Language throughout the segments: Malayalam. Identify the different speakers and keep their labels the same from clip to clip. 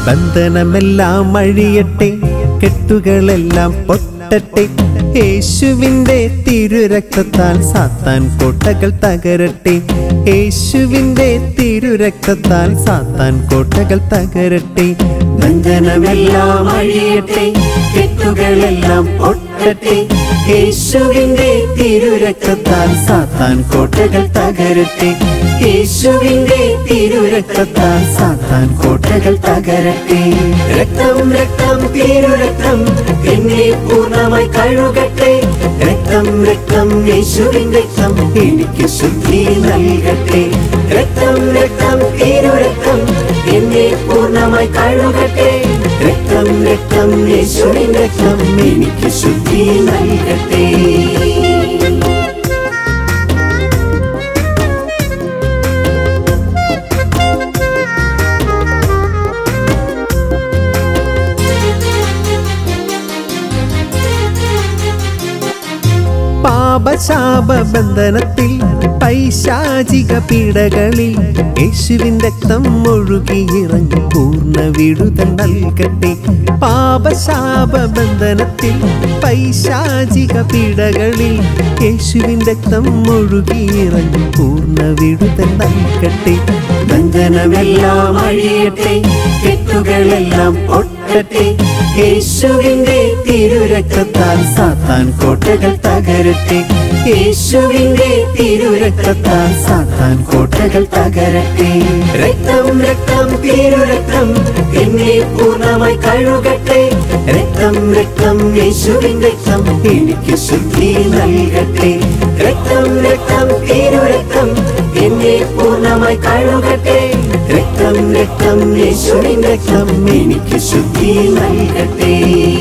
Speaker 1: ബന്ധനമെല്ലാം അഴിയട്ടെ കെട്ടുകളെല്ലാം പൊട്ടട്ടെ യേശുവിൻ്റെ തിരുരക്തത്താൽ സാത്താൻ കോട്ടകൾ തകരട്ടെ യേശുവിൻ്റെ തിരുരക്തത്താൽ സാത്താൻ കോട്ടകൾ തകരട്ടെ ബന്ധനമെല്ലാം അഴിയട്ടെ കെട്ടുകളെല്ലാം പൊട്ടട്ടെ യേശുവിൻ്റെ തിരുരക്തത്താൽ സാത്താൻ കോട്ടകൾ തകരട്ടെ യേശുവിൻ്റെ തിരുരക്തത്താൽ സാത്താൻ കോട്ടകൾ തകരട്ടെ രക്തം രക്തം തിരുരക്തം എന്നെ പൂർണ്ണമായി കഴുകട്ടെ രക്തം രക്തം യേശുവിൻ രക്തം എനിക്ക് ശുദ്ധി നൽകട്ടെ രക്തം രക്തം തിരുരക്തം എന്നെ പൂർണ്ണമായി കഴുകട്ടെ രക്തം രക്തം യേശുവിൻ രക്തം എനിക്ക് ശുദ്ധി നൽകട്ടെ പാപശാപ ബന്ധനത്തിൽ പൈശാചിക പീഡകളിൽ യേശുവിൻ രക്തം ഒഴുകിയിറങ്ങി പൂർണ്ണ വിടുതൽ നൽകട്ടെ പാപശാപ ബന്ധനത്തിൽ പൈശാചിക പീഡകളിൽ യേശുവിൻ രക്തം ഒഴുകിയിറങ്ങി പൂർണ്ണ വിടുതൽ നൽകട്ടെ ബന്ധനമെല്ലാം അഴിയട്ടെ കെട്ടുകളെല്ലാം പൊട്ടട്ടെ യേശുവിന്റെ തിരുരക്തത്താൽ സാത്താൻ കോട്ടകൾ തകരട്ടെ യേശുവിന്റെ തിരുരക്തത്താൽ സാത്താൻ കോട്ടകൾ തകരട്ടെ രക്തം രക്തം തിരുരക്തം എന്നെ പൂർണ്ണമായി കഴുകട്ടെ രക്തം രക്തം യേശുവിൻ രക്തം എനിക്ക് ശുദ്ധി നൽകട്ടെ രക്തം രക്തം തിരുരക്തം എന്നെ പൂർണ്ണമായി കഴുകട്ടെ രക്തം രക്തം യേശുവിൻ രക്തം എനിക്ക് ശുദ്ധി നൽകട്ടെ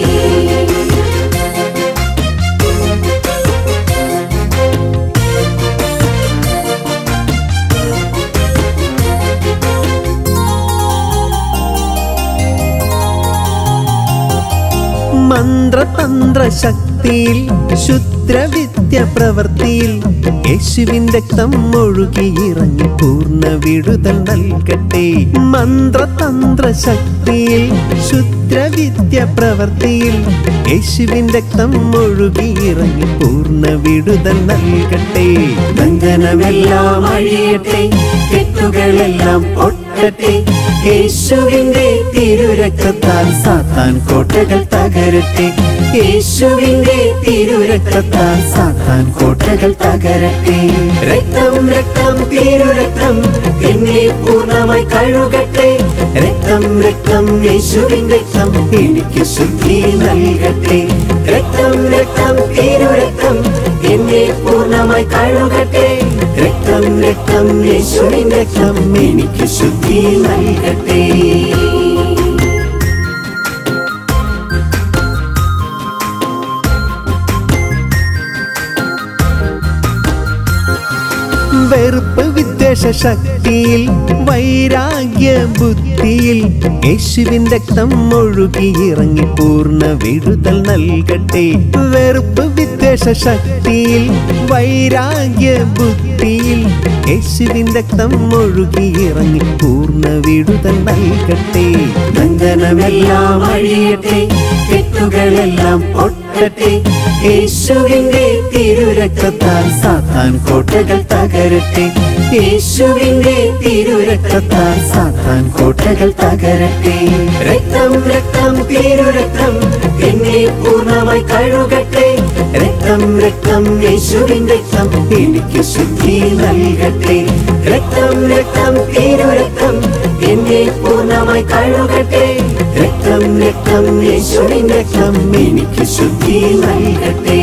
Speaker 1: മന്ത്രതന്ത്ര ശക്തിയിൽ ശുദ്രവിദ്യ പ്രവൃത്തിയിൽ യേശുവിൻ രക്തം ഒഴുകിയിറങ്ങി പൂർണ്ണ വിടുതൽ നൽകട്ടെ മന്ത്രതന്ത്ര ശക്തിയിൽ ശുദ്രവിദ്യ പ്രവൃത്തിയിൽ യേശുവിൻ രക്തം ഒഴുകിയിറങ്ങി പൂർണ്ണ വിടുതൽ നൽകട്ടെ ബന്ധനമെല്ലാം അഴിയട്ടെ കെട്ടുകളെല്ലാം പൊട്ടട്ടെ യേശുവിന്റെ തിരുരക്തത്താൽ സാത്താൻ കോട്ടകൾ തകരട്ടെ യേശുവിന്റെ തിരുരക്തത്താൽ സാത്താൻ കോട്ടകൾ തകരട്ടെ രക്തം രക്തം തിരുരക്തം എന്നെ പൂർണ്ണമായി കഴുകട്ടെ രക്തം രക്തം യേശുവിൻ രക്തം എനിക്ക് ശുദ്ധി നൽകട്ടെ രക്തം രക്തം തിരുരക്തം എന്നെ പൂർണ്ണമായി കഴുകട്ടെ രക്തം രക്തം യേശുവിൻ രക്തം എനിക്ക് ശുദ്ധി നൽകട്ടെ വെറുപ്പ് വിദ്വേഷ ശക്തിയിൽ വൈരാഗ്യ ബുദ്ധിയിൽ യേശുവിൻ രക്തം ഒഴുകിയിറങ്ങി പൂർണ്ണ വിടുതൽ നൽകട്ടെ വെറുപ്പ് വിദ്വേഷ ശക്തിയിൽ വൈരാഗ്യ ബുദ്ധിയിൽ യേശുവിൻ രക്തം ഒഴുകിയിറങ്ങി പൂർണ്ണ വിടുതൽ നൽകട്ടെ ബന്ധനമെല്ലാം അഴിയട്ടെ കെട്ടുകളെല്ലാം പൊട്ടട്ടെ യേശുവിന്റെ തിരുരക്തത്താൽ സാത്താൻ കോട്ടകൾ തകരട്ടെ യേശുവിന്റെ തിരുരക്തത്താൽ സാത്താൻ കോട്ടകൾ തകരട്ടെ രക്തം രക്തം തിരുരക്തം എന്നെ പൂർണ്ണമായി കഴുകട്ടെ രക്തം രക്തം യേശുവിൻ രക്തം എനിക്ക് ശുദ്ധി നൽകട്ടെ രക്തം രക്തം തിരുരക്തം എന്നെ പൂർണ്ണമായി കഴുകട്ടെ രക്തം രക്തം യേശുവിൻ രക്തം എനിക്ക് ശുദ്ധി നൽകട്ടെ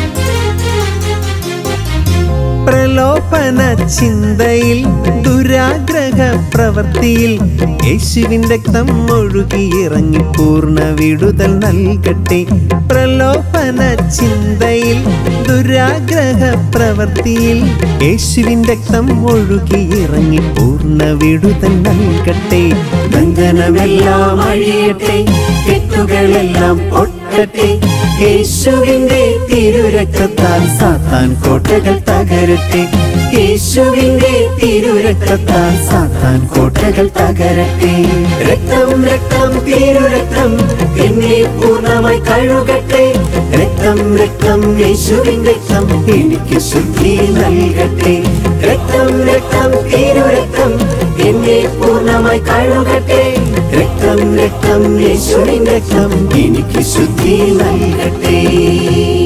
Speaker 1: പ്രലോഭന ചിന്തയിൽ ദുരാ ദുരാഗ്രഹ പ്രവൃത്തിയിൽ യേശുവിൻ രക്തം ഒഴുകി ഇറങ്ങി പൂർണ്ണ വിടുതൽ നൽകട്ടെ പ്രലോഭന ചിന്തയിൽ ദുരാഗ്രഹ പ്രവൃത്തിയിൽ യേശുവിൻ രക്തം ഒഴുകി ഇറങ്ങി പൂർണ്ണ വിടുതൽ നൽകട്ടെ ബന്ധനമെല്ലാം അഴിയട്ടെ കെട്ടുകളെല്ലാം പൊട്ടട്ടെ യേശുവിന്റെ തിരുരക്തത്താൽ സാത്താൻ കോട്ടകൾ തകരട്ടെ യേശുവിന്റെ തിരുരക്തത്താൽ സാത്താൻ കോട്ടകൾ തകരട്ടെ രക്തം രക്തം തിരുരക്തം എന്നെ പൂർണ്ണമായി കഴുകട്ടെ രക്തം രക്തം യേശുവിൻ രക്തം എനിക്ക് ശുദ്ധി നൽകട്ടെ രക്തം രക്തം തിരുരക്തം എന്നെ പൂർണ്ണമായി കഴുകട്ടെ രക്തം രക്തം യേശുവിൻ രക്തം എനിക്ക് ശുദ്ധി നൽകട്ടെ